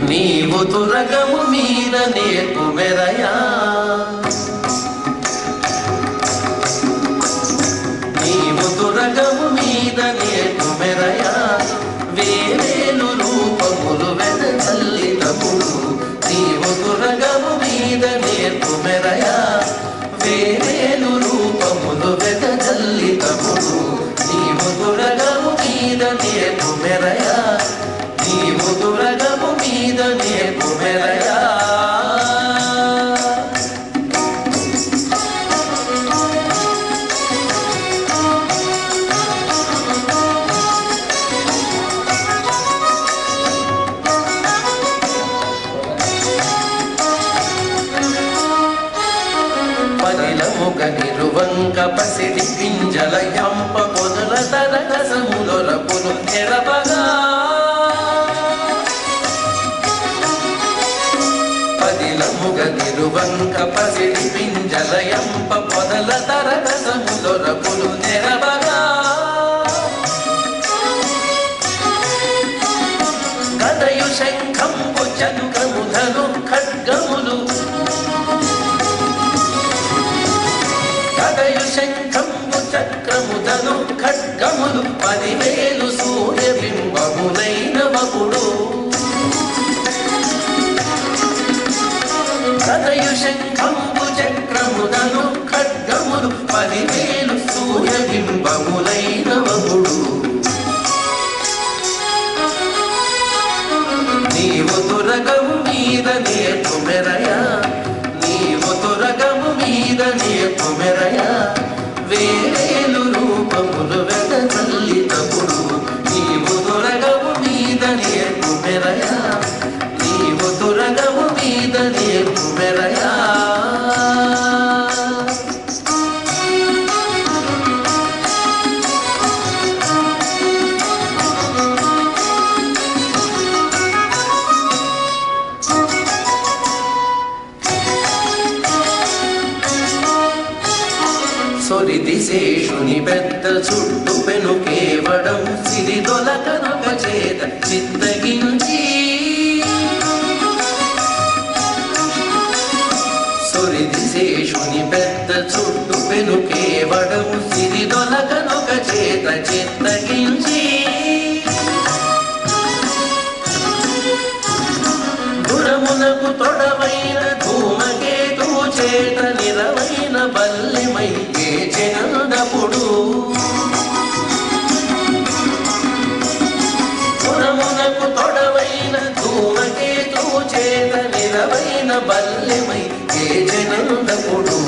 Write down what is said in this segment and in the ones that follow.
నీవు తురగము మీద నేర్పు మెరయా నీవు తురగము మీద నేర్పు మెరయా వేవేలు రూపములు వెదచల్లినప్పుడు నీవు తురగము మీద నేర్పు మెరయా వేవేలు రూపములు వెదచల్లినప్పుడు నీవు తురగము మీద నేర్పు మెరయా నీవు తురగము మీద నేర్పు మెరయా పదిలముగ నిరువంక పసిడి పింజల యంప పొదుల తరగసములొరపును తెరపగా పదిలముగ నిరువంక పసిడి పింజల యంప పొదల తరగసములొరపును తెరపగా గదయు శంఖంబు చంకము ధను ఖడ్గములు కదయు శంఖంబు చక్రముదను ఖడ్గములు పదివేలు సూర్యబింబములైన వకుడు కదయు శంఖంబు చక్రముదను ఖడ్గములు పదివేలు సూర్యబింబములైన వకుడు నీవు తురగము మీద నేర్పు మెరయా నీవు తురగము మీద నేర్పు మెరయా వేరేలు రూపములు వెదచల్లినప్పుడు నీవు తురగము మీద నేర్పు మెరయా నీవు తురగము మీద నేర్పు మెరయా సొరిది శేషుని పెద్ద చుట్టు పెను కేవడం సిరిదొలకనొక చేత చిత్తగించి సొరిది శేషుని పెద్ద చుట్టు పెను కేవడం సిరిదొలకనొక చేత చిత్తగించి గురమునకు తొడవైన ధూమకేతు చేత నిరవైన బల్లిమై చేచినందపుడు గురమునకు తొడవైన ధూమకేతు చేత నిరవైన బల్లిమై చేచినందపుడు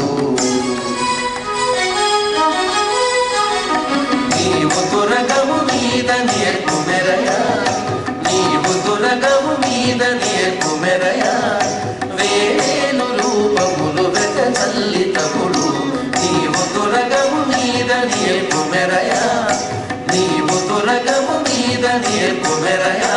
నీవు తురగము మీద నేర్పు మెరయా నీవు తురగము మీద నేర్పు మెరయా వేలు రూపములు వెదచల్లితముడు నీవు తురగము మీద నేర్పు మెరయా నీవు తురగము మీద నేర్పు మెరయా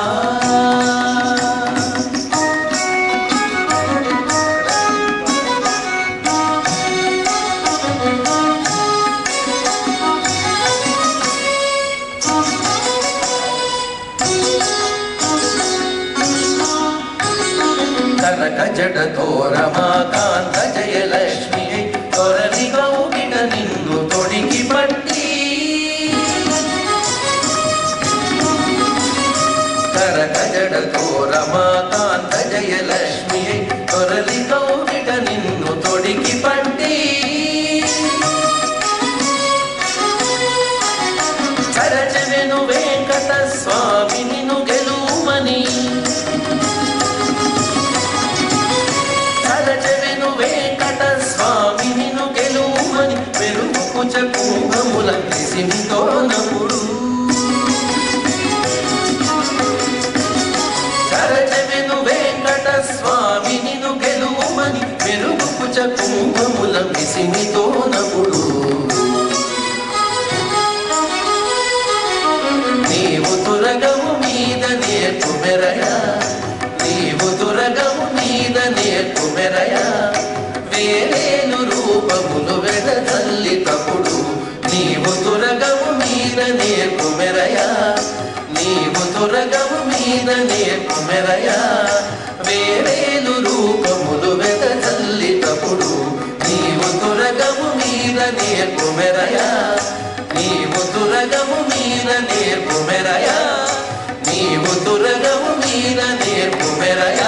కనక జడ తోరమా కాంత జయలక్ష్మి తొరని గౌగిట నిన్ను తొడిగి పట్టి కరక జడ తోరమా కాంత జయలక్ష్మి తొరలి గౌగిట నిన్ను తొడిగి పట్టి సరజవెను వెంకట స్వామి నిన్ను గెలువమని సరజవెను వెంకట స్వామి నిన్ను గెలువమని పెరుగు కుచ కుంభముల నిసింతో నముడు సరజవెను వెంకట స్వామి నిన్ను గెలువమని పెరుగు కుచ కుంభముల విసిమితో నముడు నీవు తురగము మీద నేర్పు మెరయా నీవు తురగము మీద నేర్పు మెరయా వేరేలు రూపములు వెదతల్లి తప్పుడు నీవు తురగము మీద నేర్పు మెరయా నీవు తురగము మీద నేర్పుమెరయా వేరేలు రూపములు వెదజల్లిటప్పుడు నీవు తురగము మీద నేర్పుమెరయా నీవు తురగము మీద నేర్పుమెరయా నీవు తురగము మీద నేర్పుమెరయా